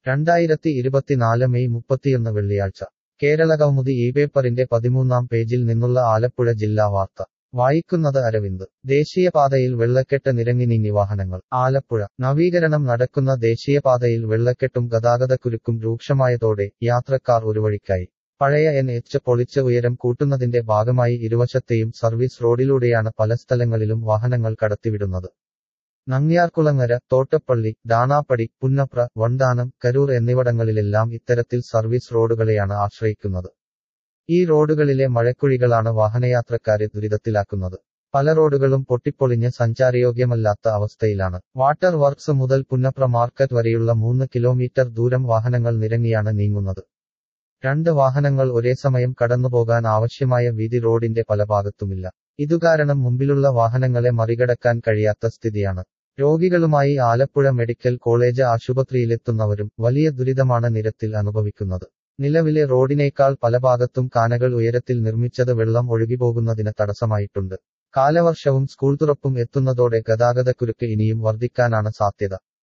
രണ്ടായിരത്തി ഇരുപത്തിനാല് മെയ് മുപ്പത്തിയൊന്ന് വെള്ളിയാഴ്ച കേരള കൗമുദി ഈ പേപ്പറിന്റെ പതിമൂന്നാം പേജിൽ നിന്നുള്ള ആലപ്പുഴ ജില്ലാ വാർത്ത വായിക്കുന്നത് അരവിന്ദ് ദേശീയപാതയിൽ വെള്ളക്കെട്ട് നിരങ്ങി നീങ്ങി വാഹനങ്ങൾ ആലപ്പുഴ നവീകരണം നടക്കുന്ന ദേശീയപാതയിൽ വെള്ളക്കെട്ടും ഗതാഗതക്കുരുക്കും രൂക്ഷമായതോടെ യാത്രക്കാർ ഒരു വഴിക്കായി പഴയ എൻ എച്ച് പൊളിച്ച് ഉയരം കൂട്ടുന്നതിന്റെ ഭാഗമായി ഇരുവശത്തെയും സർവീസ് റോഡിലൂടെയാണ് പല സ്ഥലങ്ങളിലും വാഹനങ്ങൾ കടത്തിവിടുന്നത് നങ്ങ്യാർകുളങ്ങര തോട്ടപ്പള്ളി ഡാണാപ്പടി പുന്നപ്ര വണ്ടാനം കരൂർ എന്നിവിടങ്ങളിലെല്ലാം ഇത്തരത്തിൽ സർവീസ് റോഡുകളെയാണ് ആശ്രയിക്കുന്നത് ഈ റോഡുകളിലെ മഴക്കുഴികളാണ് വാഹനയാത്രക്കാരെ ദുരിതത്തിലാക്കുന്നത് പല റോഡുകളും പൊട്ടിപ്പൊളിഞ്ഞ് സഞ്ചാരയോഗ്യമല്ലാത്ത അവസ്ഥയിലാണ് വാട്ടർ വർക്ക്സ് മുതൽ പുന്നപ്ര മാർക്കറ്റ് വരെയുള്ള മൂന്ന് കിലോമീറ്റർ ദൂരം വാഹനങ്ങൾ നിരങ്ങിയാണ് നീങ്ങുന്നത് രണ്ട് വാഹനങ്ങൾ ഒരേ സമയം കടന്നുപോകാൻ ആവശ്യമായ വീതി റോഡിന്റെ പല ഭാഗത്തുമില്ല ഇതുകാരണം മുമ്പിലുള്ള വാഹനങ്ങളെ മറികടക്കാൻ കഴിയാത്ത സ്ഥിതിയാണ് രോഗികളുമായി ആലപ്പുഴ മെഡിക്കൽ കോളേജ് ആശുപത്രിയിലെത്തുന്നവരും വലിയ ദുരിതമാണ് നിരത്തിൽ അനുഭവിക്കുന്നത് നിലവിലെ റോഡിനേക്കാൾ പല ഭാഗത്തും കാനകൾ ഉയരത്തിൽ നിർമ്മിച്ചത് വെള്ളം ഒഴുകിപ്പോകുന്നതിന് തടസ്സമായിട്ടുണ്ട് കാലവർഷവും സ്കൂൾ തുറപ്പും എത്തുന്നതോടെ ഗതാഗതക്കുരുക്ക് ഇനിയും വർദ്ധിക്കാനാണ് സാധ്യത